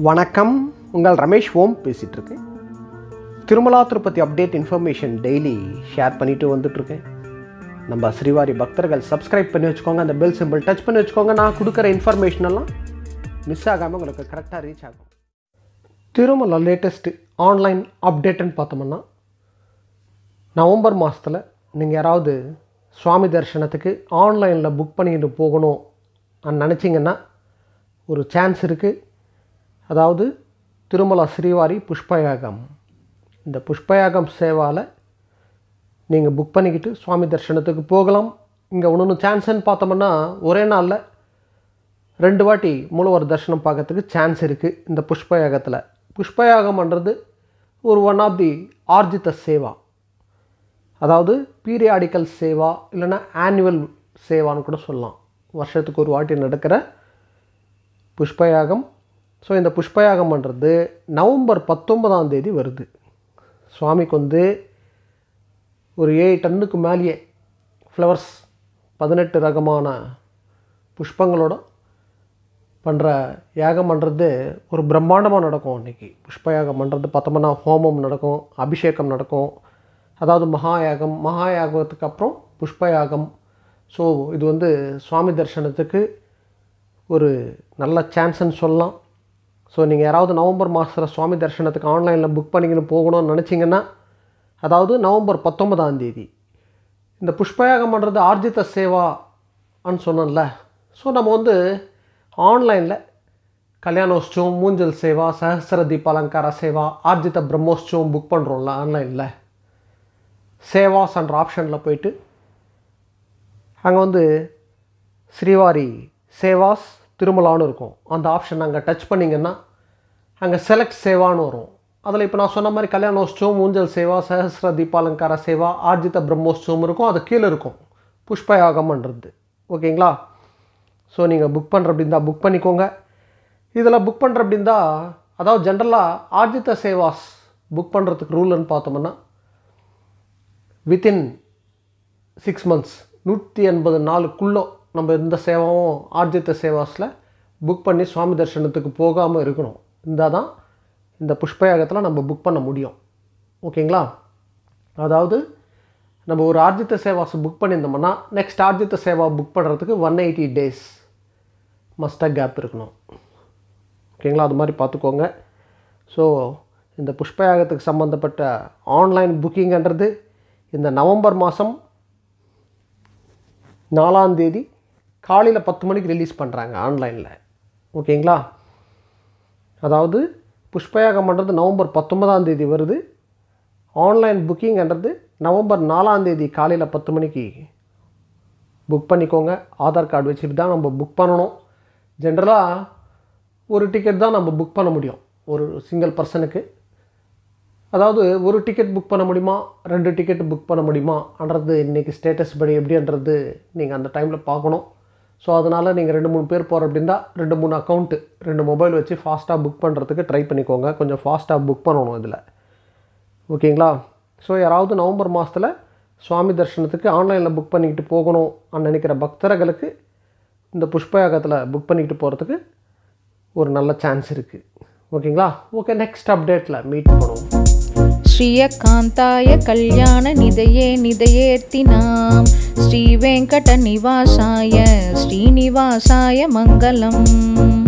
வணக்கம் உங்கள் ரமேஷ் ஓம் பேசிகிட்டு இருக்கேன் Tirumala Tirupati update information daily share பண்ணிட்டு வந்துட்டுருக்கேன் நம்ம ஸ்ரீவாரி பக்தர்கள் சப்ஸ்கிரைப் பண்ணி வச்சுக்கோங்க அந்த பெல் சிம்பிள் டச் பண்ணி வச்சுக்கோங்க நான் கொடுக்குற இன்ஃபர்மேஷன் எல்லாம் மிஸ் ஆகாமல் உங்களுக்கு கரெக்டாக ரீச் ஆகும் திருமலா லேட்டஸ்ட்டு ஆன்லைன் அப்டேட்டுன்னு பார்த்தோம்னா நவம்பர் மாதத்தில் நீங்கள் யாராவது சுவாமி தரிசனத்துக்கு ஆன்லைனில் புக் பண்ணிட்டு போகணும் நினச்சிங்கன்னா ஒரு சான்ஸ் இருக்குது அதாவது திருமலா ஸ்ரீவாரி புஷ்பயாகம் இந்த புஷ்பயாகம் சேவாவில் நீங்கள் புக் பண்ணிக்கிட்டு சுவாமி தரிசனத்துக்கு போகலாம் இங்கே ஒன்று சான்ஸ்ன்னு பார்த்தோம்னா ஒரே நாளில் ரெண்டு வாட்டி மூலவர் தரிசனம் பார்க்கறதுக்கு சான்ஸ் இருக்குது இந்த புஷ்பயாகத்தில் புஷ்பயாகம்ன்றது ஒரு ஒன் ஆஃப் தி ஆர்ஜித சேவா அதாவது பீரியாடிக்கல் சேவா இல்லைன்னா ஆனுவல் சேவான்னு கூட சொல்லலாம் வருஷத்துக்கு ஒரு வாட்டி நடக்கிற புஷ்பயாகம் ஸோ இந்த புஷ்பயாகம்ன்றது நவம்பர் பத்தொன்பதாம் தேதி வருது சுவாமிக்கு வந்து ஒரு ஏழு டன்னுக்கு மேலேயே ஃப்ளவர்ஸ் பதினெட்டு ரகமான புஷ்பங்களோட பண்ணுற யாகம் பண்ணுறது ஒரு பிரம்மாண்டமாக நடக்கும் அன்றைக்கி புஷ்ப யாகம் பண்ணுறது பார்த்தோம்னா ஹோமம் நடக்கும் அபிஷேகம் நடக்கும் அதாவது மகா யாகம் மகா யாகத்துக்கு அப்புறம் புஷ்ப யாகம் ஸோ இது வந்து சுவாமி தரிசனத்துக்கு ஒரு நல்ல சான்ஸ்ன்னு சொல்லலாம் ஸோ நீங்கள் யாராவது நவம்பர் மாதத்தில் சுவாமி தரிசனத்துக்கு ஆன்லைனில் புக் பண்ணிக்கின்னு போகணும்னு நினச்சிங்கன்னா அதாவது நவம்பர் பத்தொன்பதாம் தேதி இந்த புஷ்பயாகம் பண்ணுறது ஆர்ஜித சேவான்னு சொன்னோம்ல ஸோ நம்ம வந்து ஆன்லைனில் கல்யாணோற்சவம் மூஞ்சல் சேவா சஹசிர தீபாலங்கார சேவா ஆர்ஜித பிரம்மோற்சவம் புக் பண்ணுறோம்ல ஆன்லைனில் சேவாஸ்ன்ற ஆப்ஷனில் போயிட்டு அங்கே வந்து ஸ்ரீவாரி சேவாஸ் திருமலான்னு இருக்கும் அந்த ஆப்ஷன் அங்கே டச் பண்ணிங்கன்னா அங்கே செலக்ட் சேவான்னு வரும் அதில் இப்போ நான் சொன்ன மாதிரி கல்யாணோற்சவம் ஊஞ்சல் சேவா சஹசிர தீபாலங்கார சேவா ஆர்ஜித பிரம்மோற்சவம் இருக்கும் அது கீழே இருக்கும் புஷ்பயாகம்ன்றது ஓகேங்களா ஸோ நீங்கள் புக் பண்ணுற அப்படி இருந்தால் புக் பண்ணிக்கோங்க இதில் புக் பண்ணுற அப்படி இருந்தால் அதாவது ஜென்ரலாக ஆர்ஜித சேவாஸ் புக் பண்ணுறதுக்கு ரூல்னு பார்த்தோம்னா வித்தின் சிக்ஸ் மந்த்ஸ் நூற்றி எண்பது நாளுக்குள்ளே நம்ம எந்த சேவாவும் ஆர்ஜித்த சேவாஸில் புக் பண்ணி சுவாமி தரிசனத்துக்கு போகாமல் இருக்கணும் இருந்தால் தான் இந்த புஷ்பயாகத்தில் நம்ம புக் பண்ண முடியும் ஓகேங்களா அதாவது நம்ம ஒரு ஆர்ஜித்த சேவாஸ் புக் பண்ணியிருந்தோம்னா நெக்ஸ்ட் ஆர்ஜித்த சேவா புக் பண்ணுறதுக்கு ஒன் எயிட்டி டேஸ் மஸ்டாக கேப் இருக்கணும் ஓகேங்களா அது மாதிரி பார்த்துக்கோங்க ஸோ இந்த புஷ்பயாகத்துக்கு சம்மந்தப்பட்ட ஆன்லைன் புக்கிங்கன்றது இந்த நவம்பர் மாதம் நாலாம் தேதி காலையில் பத்து மணிக்கு ரிலீஸ் பண்ணுறாங்க ஆன்லைனில் ஓகேங்களா அதாவது புஷ்பயாகம் பண்ணுறது நவம்பர் பத்தொன்பதாம் தேதி வருது ஆன்லைன் புக்கிங்ன்றது நவம்பர் நாலாம் தேதி காலையில் பத்து மணிக்கு புக் பண்ணிக்கோங்க ஆதார் கார்டு வச்சுட்டு தான் நம்ம புக் பண்ணணும் ஜென்ரலாக ஒரு டிக்கெட் தான் நம்ம புக் பண்ண முடியும் ஒரு சிங்கிள் பர்சனுக்கு அதாவது ஒரு டிக்கெட் புக் பண்ண முடியுமா ரெண்டு டிக்கெட் புக் பண்ண முடியுமான்றது இன்றைக்கி ஸ்டேட்டஸ் படி எப்படின்றது நீங்கள் அந்த டைமில் பார்க்கணும் ஸோ அதனால் நீங்கள் ரெண்டு மூணு பேர் போகிற அப்படின்னா ரெண்டு மூணு அக்கௌண்ட்டு ரெண்டு மொபைல் வச்சு ஃபாஸ்ட்டாக புக் பண்ணுறதுக்கு ட்ரை பண்ணிக்கோங்க கொஞ்சம் ஃபாஸ்ட்டாக புக் பண்ணணும் இதில் ஓகேங்களா ஸோ யாராவது நவம்பர் மாதத்தில் சுவாமி தரிசனத்துக்கு ஆன்லைனில் புக் பண்ணிக்கிட்டு போகணும் நினைக்கிற பக்தர்களுக்கு இந்த புஷ்பயாகத்தில் புக் பண்ணிக்கிட்டு போகிறதுக்கு ஒரு நல்ல சான்ஸ் இருக்குது ஓகேங்களா ஓகே நெக்ஸ்ட் அப்டேட்டில் மீட் பண்ணுவோம் श्रियकान्ताय कल्याणनिधये निधयेऽर्तिनां श्रीवेङ्कटनिवासाय श्रीनिवासाय मङ्गलम्